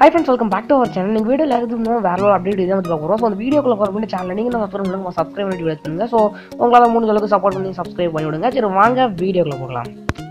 High friends welcome back to our channel நீங்கள் வீடியோவில் இருக்குது வேற ஒரு அப்டேட் இதான் வந்து பார்க்குறோம் ஸோ அந்த வீடியோக்குள்ள போகிற முன்னாடி சேனல் நீங்கள் நம்ம அப்புறம் உங்களுக்கு சப்ஸ்கிரைப் பண்ணி வீடியோ பண்ணுங்க ஸோ உங்களால் மூணு அளவுக்கு சப்போர்ட் பண்ணி சப்ஸ்கிரைப் பண்ணி விடுங்க சரி வாங்க வீடியோக்குள்ள போகலாம்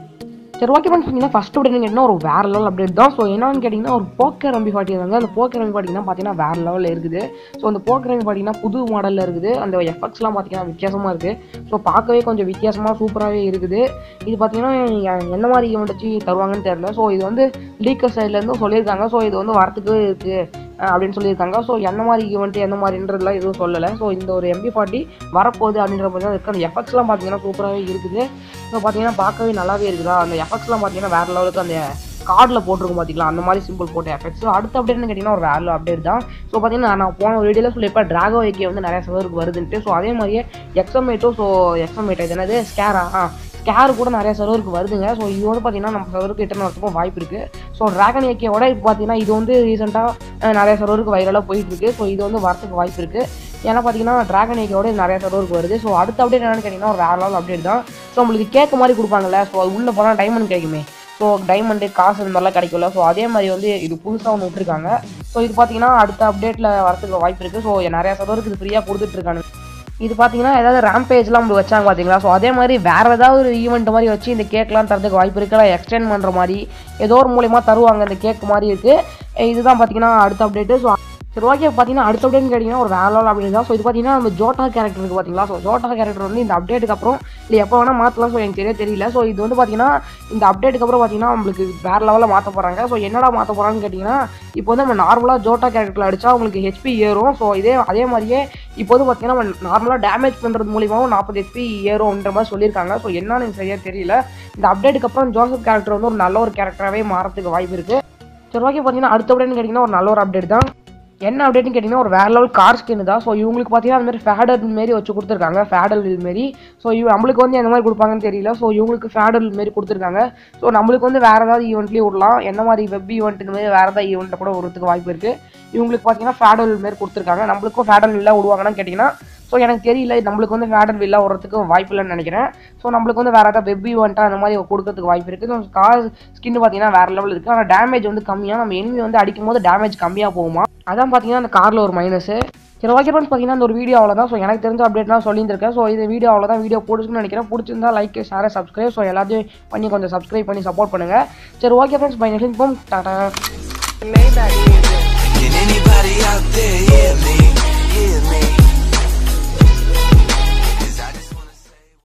சரி ஓகே ஃப்ரெண்ட்ஸ் பார்த்தீங்கன்னா ஃபஸ்ட் அப்டேட் கேட்டிங்கன்னா ஒரு வேறு லெவல் அப்டேட் தான் ஸோ என்னன்னு கேட்டிங்கன்னா ஒரு போக்கர் எம்பி ஃபார்ட்டி இருந்தாங்க அந்த போக்கர் எம்பி பார்த்தீங்கன்னா பார்த்தீங்கன்னா வேறு லெவலில் இருக்குது ஸோ அந்த போக்கர் எம்பி பார்த்தீங்கன்னா புது மாடலில் இருக்குது அந்த எஃபெக்ட்ஸ்லாம் பார்த்தீங்கன்னா வித்தியாசமாக இருக்குது ஸோ பார்க்கவே கொஞ்சம் வித்தியாசமாக சூப்பராகவே இருக்குது இது பார்த்தீங்கன்னா எ- என்ன மாதிரி ஈவெண்ட் வச்சு தருவாங்கன்னு தெரியல ஸோ இது வந்து லீக்கர் சைட்லேருந்து சொல்லியிருக்காங்க ஸோ இது வந்து வரத்துக்கு இருக்குது அப்படின்னு சொல்லியிருக்காங்க ஸோ என்ன மாதிரி ஈவெண்ட் எந்த மாதிரின்றதுலாம் எதுவும் சொல்லலை ஸோ இந்த ஒரு எம்பி ஃபார்ட்டி வரப்போகுது அப்படின்ற மாதிரி தான் இருக்குது அந்த எஃபெக்ட்ஸ்லாம் பார்த்தீங்கன்னா சூப்பராகவே இருக்குது ஸோ பார்த்தீங்கன்னா பார்க்கவே நல்லாவே இருக்குதா அந்த எஃபெக்ட்ஸ்லாம் பார்த்தீங்கன்னா வேறு லெவலுக்கு அந்த கார்டில் போட்டிருக்கும் பார்த்தீங்களா அந்த மாதிரி சிம்பிள் போட்ட எஃபெக்ட்ஸ் அடுத்த அப்டேட்னு கேட்டிங்கன்னா ஒரு வேறு அப்டேட் தான் ஸோ பார்த்தீங்கன்னா நான் போன வீடியோவில் சொல்லியிருப்பேன் டிராகோ ஏகே வந்து நிறைய சர்வருக்கு வருதுன்ட்டு ஸோ அதே மாதிரியே எக்ஸமேட்டோ ஸோ எக்ஸமேட்டோ இது என்னது ஸ்கேரா ஆ ஸ்கேர் கூட நிறைய சர்வருக்கு வருதுங்க ஸோ இது வந்து பார்த்தீங்கன்னா நம்ம சர்வருக்கு ரிட்டர்ன் வரதுக்கும் வாய்ப்பு இருக்குது ஸோ ட்ராகன் ஏகேவோட இப்போ பார்த்தீங்கன்னா இது வந்து ரீசெண்டாக நிறைய சர்வருக்கு வைரலாக போயிட்டு இருக்கு ஸோ இது வந்து வரதுக்கு வாய்ப்பு இருக்குது ஏன்னா பார்த்தீங்கன்னா ட்ராகன் ஏகேவோட இது நிறைய சர்வருக்கு வருது ஸோ அடுத்த அப்டேட் என்னன்னு கேட்டிங்கன்னா ஒரு வேறு லெவல் அப்டேட் தான் ஸோ உங்களுக்கு கேக் மாதிரி கொடுப்பாங்கல்ல ஸோ அது உள்ளே போனால் டைமண்ட் கிடைக்குமே ஸோ டைமண்டு காசு இந்த மாதிரிலாம் கிடைக்கும்ல ஸோ அதே மாதிரி வந்து இது புதுசாக ஒன்று விட்டுருக்காங்க ஸோ இது பார்த்தீங்கன்னா அடுத்த அப்டேட்டில் வரதுக்கு வாய்ப்பு இருக்குது ஸோ நிறைய சர்வருக்கு இது ஃப்ரீயாக கொடுத்துட்ருக்காங்க இது பார்த்தீங்கன்னா ஏதாவது ரேம்பேஜ்லாம் அப்படி வச்சாங்க பார்த்தீங்களா ஸோ அதே மாதிரி வேறு ஏதாவது ஒரு ஈவெண்ட் மாதிரி வச்சு இந்த கேக்லாம் தரதுக்கு வாய்ப்பு இருக்குல்ல எக்ஸ்டெண்ட் பண்ணுற மாதிரி ஏதோ ஒரு மூலியமாக தருவாங்க இந்த கேக் மாதிரி இருக்குது இதுதான் பார்த்தீங்கன்னா அடுத்த அப்டேட்டு ஸோ சரி ஓகே பார்த்தீங்கன்னா அடுத்த அப்டேட்னு கேட்டிங்கன்னா ஒரு வேற லெவல் அப்டேட் தான் ஸோ இது பார்த்தீங்கன்னா நம்ம ஜோட்டா கேரக்டர் இருக்குது பார்த்தீங்களா ஸோ ஜோட்டா கேரக்டர் வந்து இந்த அப்டேட்டுக்கு அப்புறம் இல்லை எப்போ வேணால் மாற்றலாம் ஸோ எனக்கு தெரிய தெரியல ஸோ இது வந்து பார்த்தீங்கன்னா இந்த அப்டேட்டுக்கு அப்புறம் பார்த்தீங்கன்னா நம்மளுக்கு வேறு லெவலில் மாற்ற போகிறாங்க ஸோ என்னடா மாற்ற போகிறாங்கன்னு கேட்டிங்கன்னா இப்போ வந்து நம்ம நார்மலாக ஜோட்டா கேரக்டரில் அடித்தா உங்களுக்கு ஹெச்பி ஏறும் ஸோ இதே அதே மாதிரியே இப்போ வந்து பார்த்தீங்கன்னா நம்ம நார்மலாக டேமேஜ் பண்ணுறது மூலியமாகவும் நாற்பது ஹெச்பி ஏறும்ன்ற மாதிரி சொல்லியிருக்காங்க ஸோ என்னன்னு எனக்கு சரியாக தெரியல இந்த அப்டேட்டுக்கு அப்புறம் ஜோசப் கேரக்டர் வந்து ஒரு நல்ல ஒரு கேரக்டராகவே மாறதுக்கு வாய்ப்பு இருக்குது சரி ஓகே பார்த்தீங்கன்னா அடுத்த அப்டேட்னு கேட்டிங்கன்னா ஒரு நல்ல ஒரு அப்டேட் தான் என்ன அப்டேட்னு கேட்டிங்கன்னா ஒரு வேற லெவல் கார் ஸ்கின் தான் ஸோ இவங்களுக்கு பார்த்தீங்கன்னா அந்த மாதிரி ஃபேடல் மாரி வச்சு கொடுத்துருக்காங்க ஃபேடல் மாரி ஸோ இவ நம்மளுக்கு வந்து எந்த மாதிரி கொடுப்பாங்கன்னு தெரியல ஸோ இவங்களுக்கு ஃபேடல் மாரி கொடுத்துருக்காங்க ஸோ நம்மளுக்கு வந்து வேறு ஏதாவது ஈவெண்ட்லேயும் விடலாம் என்ன மாதிரி வெப் ஈவெண்ட் இந்த மாதிரி வேறு ஏதாவது ஈவெண்ட்டில் கூட வரதுக்கு வாய்ப்பு இருக்குது இவங்களுக்கு பார்த்தீங்கன்னா ஃபேடல் மாரி கொடுத்துருக்காங்க நம்மளுக்கும் ஃபேடல் இல்லை விடுவாங்கன்னு கேட்டிங்கன்னா ஸோ எனக்கு தெரியல நம்மளுக்கு வந்து ஃபேடல் வில்லா வர்றதுக்கு வாய்ப்பு இல்லைன்னு நினைக்கிறேன் ஸோ நம்மளுக்கு வந்து வேறு ஏதாவது வெப் ஈவெண்ட்டாக அந்த மாதிரி கொடுக்கறதுக்கு வாய்ப்பு இருக்குது ஸோ கார் ஸ்கின் பார்த்தீங்கன்னா வேறு லெவல் இருக்குது ஆனால் டேமேஜ் வந்து கம்மியாக நம்ம enemy வந்து அடிக்கும் போது டேமேஜ் கம்மியாக போகுமா அதான் பார்த்தீங்கன்னா அந்த காரில் ஒரு மைனஸு சரி ஓகே ஃப்ரெண்ட்ஸ் பார்த்தீங்கன்னா இந்த ஒரு வீடியோ அவ்வளோதான் ஸோ எனக்கு தெரிஞ்ச அப்டேட்லாம் சொல்லியிருக்கேன் ஸோ இந்த வீடியோ அவ்வளோதான் வீடியோ பிடிச்சுன்னு நினைக்கிறேன் பிடிச்சிருந்தா லைக் ஷேர் சப்ஸ்கிரைப் ஸோ எல்லாத்தையும் பண்ணி கொஞ்சம் சப்ஸ்கிரைப் பண்ணி சப்போர்ட் பண்ணுங்கள் சரி ஓகே ஃப்ரெண்ட்ஸ் பை நெக்ஸ்ட் போம் Tata Can anybody out there hear me?